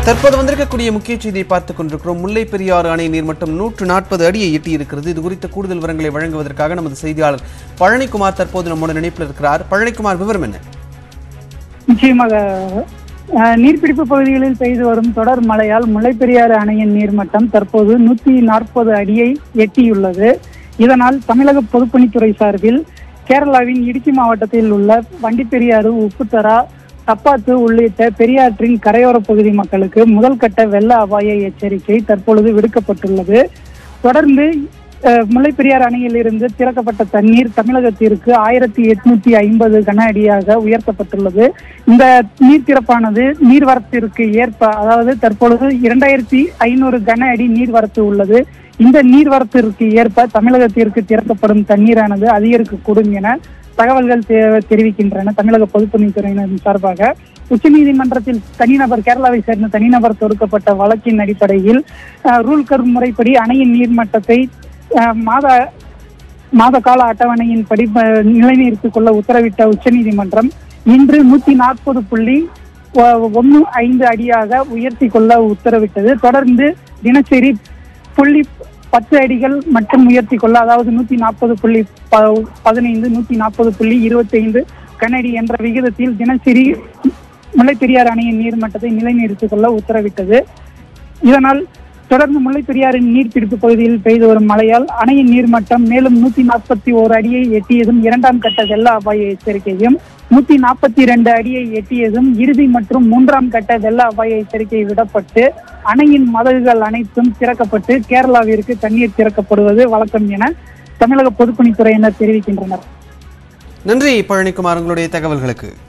தற்போது வந்திருக்கக்கூடிய முக்கிய செய்தியை பார்த்துக் கொண்டிருக்கிறோம் முல்லை பெரியாறு அணை நீர்மட்டம் நூற்று நாற்பது அடியை எட்டியிருக்கிறது இது குறித்த கூடுதல் விவரங்களை வழங்குவதற்காக நமது செய்தியாளர் பழனிக்குமார் தற்போது நம்மோட நினைப்பில் இருக்கிறார் பழனிக்குமார் விவரம் என்ன நிச்சயமாக அஹ், நீர்பிடிப்பு பகுதிகளில் பெய்து வரும் தொடர் மழையால் முல்லைப்பெரியாறு அணையின் நீர்மட்டம் தற்போது நூத்தி நாற்பது அடியை எட்டியுள்ளது இதனால் தமிழக பொதுப்பணித்துறை சார்பில் கேரளாவின் இடுக்கி மாவட்டத்தில் உள்ள வண்டிப்பெரியாறு உப்புத்தரா தப்பாத்து உள்ளிட்ட பெரியாற்றின் கரையோர பகுதி மக்களுக்கு முதல் கட்ட வெள்ள அபாய எச்சரிக்கை தற்பொழுது விடுக்கப்பட்டுள்ளது தொடர்ந்து அஹ், முல்லைப்பெரியாறு அணையிலிருந்து திறக்கப்பட்ட தண்ணீர் தமிழகத்திற்கு ஆயிரத்தி எட்நூத்தி ஐம்பது கன அடியாக உயர்த்தப்பட்டுள்ளது இந்த நீர் திறப்பானது நீர்வரத்திற்கு ஏற்ப அதாவது தற்பொழுது இரண்டாயிரத்தி ஐநூறு கன அடி நீர்வரத்து உள்ளது இந்த நீர்வரத்திற்கு ஏற்ப தமிழகத்திற்கு திறக்கப்படும் தண்ணீரானது அதிகரிக்கக்கூடும் என தகவல்கள் தெ- தெரிவிக்கின்றன தமிழக பொதுப்பணித்துறையினரின் சார்பாக உச்சநீதிமன்றத்தில் தனிநபர் கேரளாவை சேர்ந்த தனிநபர் தொடுக்கப்பட்ட வழக்கின் அடிப்படையில் அஹ், ரூல் கர் முறைப்படி அணையின் நீர்மட்டத்தை அஹ், மாத மாத கால அட்டவணையின்படி அஹ், நிலைநிறுத்திக் கொள்ள உத்தரவிட்ட உச்சநீதிமன்றம் இன்று நூத்தி நாற்பது புள்ளி ஒன்று ஐந்து அடியாக உயர்த்தி கொள்ள உத்தரவிட்டது தொடர்ந்து தினசரி புள்ளி பத்து அடிகள் மட்டும் உயர்த்தி கொள்ள அதாவது நூத்தி நாற்பது புள்ளி ப- பதினைந்து நூத்தி நாற்பது புள்ளி இருபத்தி ஐந்து கனஅடி என்ற விகிதத்தில் தினசரி முல்லைப்பெரியாறு அணையின் நீர்மட்டத்தை நிலைநிறுத்திக் கொள்ள உத்தரவிட்டது இதனால் தொடர்ந்து முல்லைப்பெரியாறின் நீர்பிடிப்பு பகுதியில் பெய்து வரும் மழையால் அணையின் நீர்மட்டம் மேலும் நூத்தி நாற்பத்தி ஓரு அடியை எட்டியதும் இரண்டாம் கட்ட வெள்ள அபாய எச்சரிக்கையும் நூத்தி நாற்பத்தி இரண்டு அடியை எட்டியதும் இறுதி மற்றும் மூன்றாம் கட்ட வெள்ள அபாய எச்சரிக்கை விடப்பட்டு அணையின் மதகுகள் அனைத்தும் திறக்கப்பட்டு கேரளாவிற்கு தண்ணீர் திறக்கப்படுவது வழக்கம் என தமிழக பொதுப்பணித்துறையினர் தெரிவிக்கின்றனர் நன்றி பழனிக்குமார் உங்களுடைய தகவல்களுக்கு